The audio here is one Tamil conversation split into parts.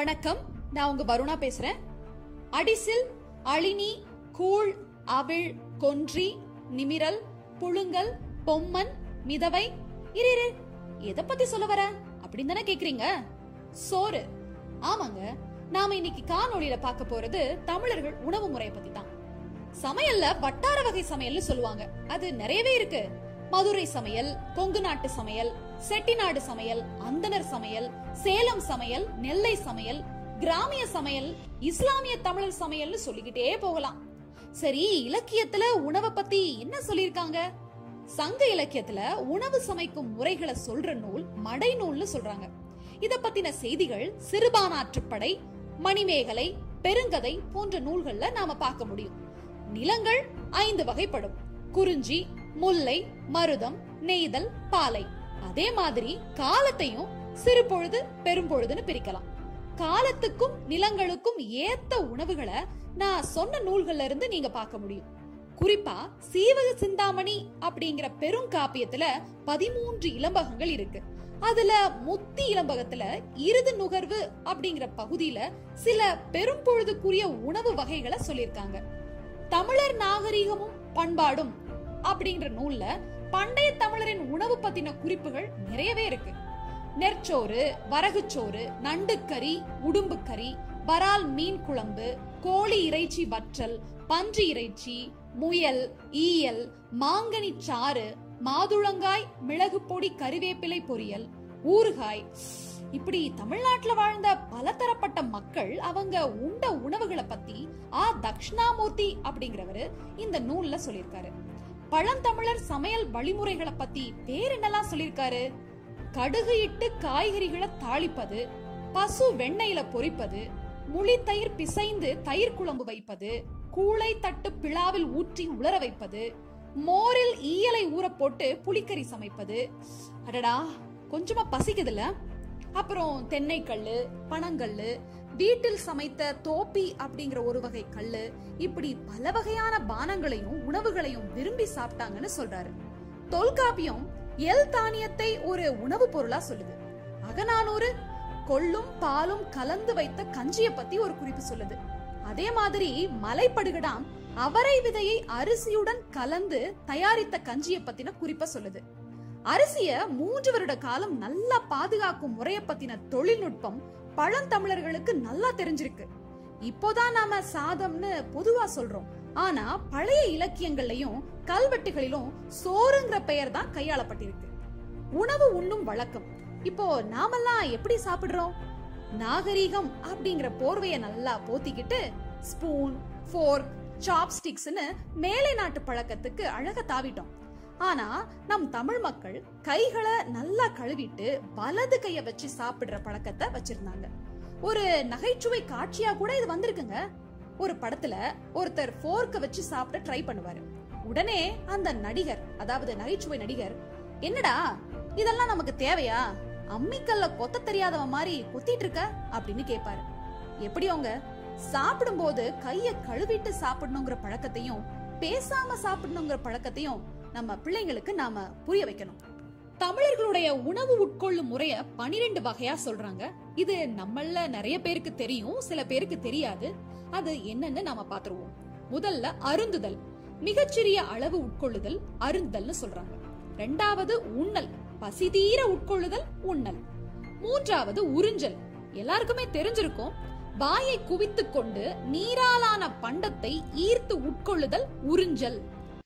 வணக்கம் நான் உங்க வருணா பேசுறேன் அடிசில் அழினி கூழ் அவிழ் கொன்றி நிமிரல் புழுங்கல் பொம்மன் மிதவை இரு இரு எதை பத்தி சொல்ல வர அப்படின்னு தானே கேக்குறீங்க சோறு ஆமாங்க நாம இன்னைக்கு காணொளியில பார்க்க போறது தமிழர்கள் உணவு முறையை பத்தி தான் சமையல்ல வட்டார வகை சமையல்னு சொல்லுவாங்க அது நிறையவே இருக்கு மதுரை சமையல் கொங்கு நாட்டு சமையல் செட்டிநாடு சமையல் அந்தனர் சமையல் சேலம் சமையல் நெல்லை சமையல் கிராமிய சமையல் இஸ்லாமிய தமிழர் சமையல்னு சொல்லிக்கிட்டே போகலாம் சரி இலக்கியத்துல உணவை பத்தி என்ன சொல்லிருக்காங்க சங்க இலக்கியத்துல உணவு சமைக்கும் முறைகளை சொல்ற நூல் மடை நூல்னு சொல்றாங்க இத பத்தின செய்திகள் சிறுபானாற்றுப்படை மணிமேகலை பெருங்கதை போன்ற நூல்கள்ல நாம பார்க்க முடியும் நிலங்கள் ஐந்து வகைப்படும் குறிஞ்சி முல்லை மருதம் நெய்தல் பாலை அதே மாதிரி காலத்தையும் சிறு பொழுது பெரும்பொழுதுன்னு பிரிக்கலாம் காலத்துக்கும் நிலங்களுக்கும் ஏத்த உணவுகளை நான் சொன்ன நூல்கள்ல இருந்து நீங்க பார்க்க முடியும் குறிப்பா சீவக சிந்தாமணி அப்படிங்கிற பெருங்காப்பியத்துல பதிமூன்று இளம்பகங்கள் இருக்கு அதுல முத்தி இளம்பகத்துல இருது நுகர்வு அப்படிங்கிற பகுதியில சில பெரும்பொழுதுக்குரிய உணவு வகைகளை சொல்லியிருக்காங்க தமிழர் நாகரிகமும் பண்பாடும் அப்படிங்கிற நூல்ல பண்டைய தமிழரின் உணவு பத்தின குறிப்புகள் நிறையவே இருக்கு நெற்சோறு வரகுச்சோறு நண்டுக்கறி உடும்புக்கறி வரால் மீன் குழம்பு கோழி இறைச்சி வற்றல் பன்றி இறைச்சி முயல் ஈயல் மாங்கனி சாறு மாதுளங்காய் மிளகு பொடி கறிவேப்பிலை பொரியல் ஊறுகாய் இப்படி தமிழ்நாட்டுல வாழ்ந்த பலதரப்பட்ட மக்கள் அவங்க உண்ட உணவுகளை பத்தி ஆ தக்ஷணாமூர்த்தி அப்படிங்கிறவரு இந்த நூல்ல சொல்லியிருக்காரு பழந்தமிழர் சமையல் வழிமுறைகளை பத்தி வேற என்னெல்லாம் சொல்லியிருக்காரு கடுகு இட்டு காய்கறிகளை தாளிப்பது பசு வெண்ணெயில பொரிப்பது முளி தயிர் பிசைந்து தயிர் குழம்பு வைப்பது கூளை தட்டு பிளாவில் ஊற்றி உலர வைப்பது மோரில் ஈயலை ஊற போட்டு புளிக்கறி சமைப்பது அடடா கொஞ்சமா பசிக்குதுல அப்புறம் தென்னை கல்லு பனங்கல்லு வீட்டில் சமைத்த தோப்பி அப்படிங்கிற ஒரு வகை கல்லு இப்படி பல வகையான பானங்களையும் உணவுகளையும் விரும்பி சாப்பிட்டாங்கன்னு சொல்றாரு தொல்காப்பியம் எல் தானியத்தை ஒரு உணவு பொருளா சொல்லுது அகநானூறு கொள்ளும் பாலும் கலந்து வைத்த கஞ்சிய பத்தி ஒரு குறிப்பு சொல்லுது அதே மாதிரி மலைப்படுகடாம் அவரை விதையை அரிசியுடன் கலந்து தயாரித்த கஞ்சிய பத்தின குறிப்ப சொல்லுது அரிசிய மூன்று வருட காலம் நல்லா பாதுகாக்கும் முறைய பத்தின தொழில்நுட்பம் பழந்தமிழர்களுக்கு நல்லா தெரிஞ்சிருக்கு இப்போதான் நாம சாதம்னு பொதுவா சொல்றோம் ஆனா பழைய இலக்கியங்கள்லயும் கல்வெட்டுகளிலும் சோறுங்கிற பெயர் தான் கையாளப்பட்டிருக்கு உணவு உண்ணும் வழக்கம் இப்போ நாமெல்லாம் எப்படி சாப்பிடுறோம் நாகரீகம் அப்படிங்கிற போர்வைய நல்லா போத்திக்கிட்டு ஸ்பூன் ஃபோர்க் சாப்ஸ்டிக்ஸ்னு மேலை நாட்டு பழக்கத்துக்கு அழக தாவிட்டோம் ஆனா நம் தமிழ் மக்கள் கைகளை நல்லா கழுவிட்டு வலது கைய வச்சு சாப்பிடுற பழக்கத்தை வச்சிருந்தாங்க ஒரு நகைச்சுவை காட்சியா கூட இது வந்திருக்குங்க ஒரு படத்துல ஒருத்தர் ஃபோர்க்க வச்சு சாப்பிட ட்ரை பண்ணுவாரு உடனே அந்த நடிகர் அதாவது நகைச்சுவை நடிகர் என்னடா இதெல்லாம் நமக்கு தேவையா அம்மிக்கல்ல கொத்த தெரியாதவன் மாதிரி கொத்திட்டு இருக்க அப்படின்னு கேட்பாரு எப்படி அவங்க சாப்பிடும்போது கைய கழுவிட்டு சாப்பிடணுங்கிற பழக்கத்தையும் பேசாம சாப்பிடணுங்கிற பழக்கத்தையும் நம்ம பிள்ளைங்களுக்கு நாம புரிய வைக்கணும் தமிழர்களுடைய உணவு உட்கொள்ளும் முறைய பனிரெண்டு வகையா சொல்றாங்க இது நம்மள நிறைய பேருக்கு தெரியும் சில பேருக்கு தெரியாது அது என்னன்னு நாம பாத்துருவோம் முதல்ல அருந்துதல் மிகச்சிறிய அளவு உட்கொள்ளுதல் அருந்துதல்னு சொல்றாங்க ரெண்டாவது உண்ணல் பசி தீர உட்கொள்ளுதல் உண்ணல் மூன்றாவது உறிஞ்சல் எல்லாருக்குமே தெரிஞ்சிருக்கும் வாயை குவித்துக் கொண்டு நீராலான பண்டத்தை ஈர்த்து உட்கொள்ளுதல் உறிஞ்சல்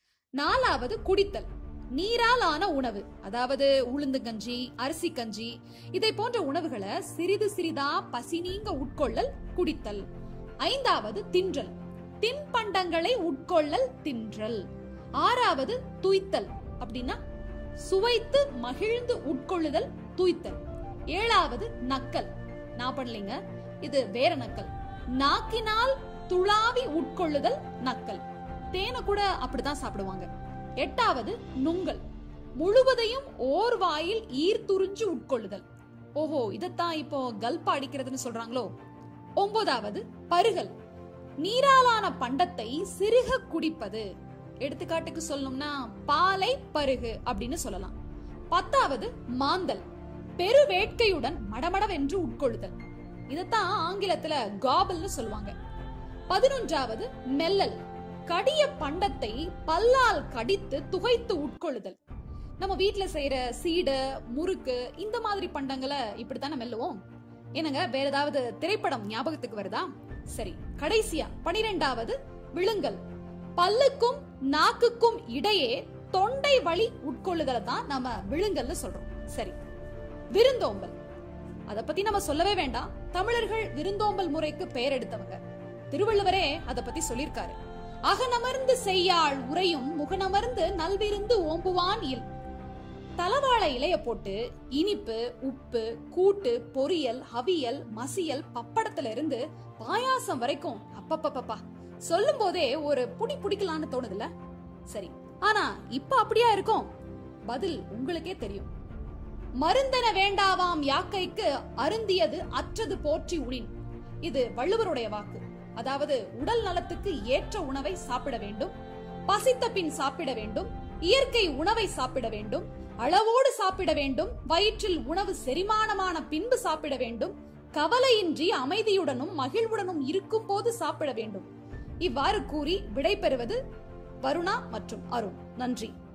நாலாவது குடித்தல் நீரால் ஆன உணவு அதாவது உளுந்து கஞ்சி அரிசி கஞ்சி இதை போன்ற உணவுகளை சிறிது சிறிதா பசி நீங்க உட்கொள்ளல் குடித்தல் ஐந்தாவது தின்றல் தின்பண்டங்களை உட்கொள்ளல் தின்றல் ஆறாவது துய்த்தல் அப்படின்னா சுவைத்து மகிழ்ந்து உட்கொள்ளுதல் துய்த்தல் ஏழாவது நக்கல் நான் பண்ணலைங்க இது வேற நக்கல் நாக்கினால் துளாவி உட்கொள்ளுதல் நக்கல் தேனை கூட அப்படிதான் சாப்பிடுவாங்க எட்டாவது நுங்கல் முழுவதையும் ஓர் வாயில் ஈர்த்துறிஞ்சு உட்கொள்ளுதல் ஓஹோ இதத்தான் இப்போ கல்பா அடிக்கிறதுன்னு சொல்றாங்களோ ஒன்பதாவது பருகல் நீராலான பண்டத்தை சிறுக குடிப்பது எடுத்துக்காட்டுக்கு சொல்லணும்னா பாலை பருகு அப்படின்னு சொல்லலாம் பத்தாவது மாந்தல் பெரு வேட்கையுடன் மடமடவென்று உட்கொள்ளுதல் இதத்தான் ஆங்கிலத்துல காபல்னு சொல்லுவாங்க பதினொன்றாவது மெல்லல் கடிய பண்டத்தை பல்லால் கடித்து துகைத்து உட்கொள்ளுதல் நம்ம வீட்ல செய்யற சீடை முறுக்கு இந்த மாதிரி பண்டங்களை இப்படித்தானே மெல்லுவோம் என்னங்க வேற ஏதாவது திரைப்படம் ஞாபகத்துக்கு வருதா சரி கடைசியா பனிரெண்டாவது விழுங்கல் பல்லுக்கும் நாக்குக்கும் இடையே தொண்டை வழி உட்கொள்ளுதலை தான் நாம விழுங்கல்னு சொல்றோம் சரி விருந்தோம்பல் அத பத்தி நம்ம சொல்லவே வேண்டாம் தமிழர்கள் விருந்தோம்பல் முறைக்கு பெயர் எடுத்தவங்க திருவள்ளுவரே அத பத்தி சொல்லியிருக்காரு அகனமர்ந்து செய்யாள் உரையும் முகனமர்ந்து நல்விருந்து ஓம்புவான் இல் தலவாழை இலைய போட்டு இனிப்பு உப்பு கூட்டு பொரியல் அவியல் மசியல் பப்படத்துல இருந்து பாயாசம் வரைக்கும் அப்பப்பப்பப்பா சொல்லும் போதே ஒரு புடி புடிக்கலான்னு தோணுதுல சரி ஆனா இப்ப அப்படியா இருக்கும் பதில் உங்களுக்கே தெரியும் மருந்தன வேண்டாவாம் யாக்கைக்கு அருந்தியது அற்றது போற்றி உணின் இது வள்ளுவருடைய வாக்கு அதாவது உடல் நலத்துக்கு ஏற்ற உணவை சாப்பிட வேண்டும் பசித்த பின் சாப்பிட வேண்டும் இயற்கை உணவை சாப்பிட வேண்டும் அளவோடு சாப்பிட வேண்டும் வயிற்றில் உணவு செரிமானமான பின்பு சாப்பிட வேண்டும் கவலையின்றி அமைதியுடனும் மகிழ்வுடனும் இருக்கும் போது சாப்பிட வேண்டும் இவ்வாறு கூறி விடைபெறுவது வருணா மற்றும் அருண் நன்றி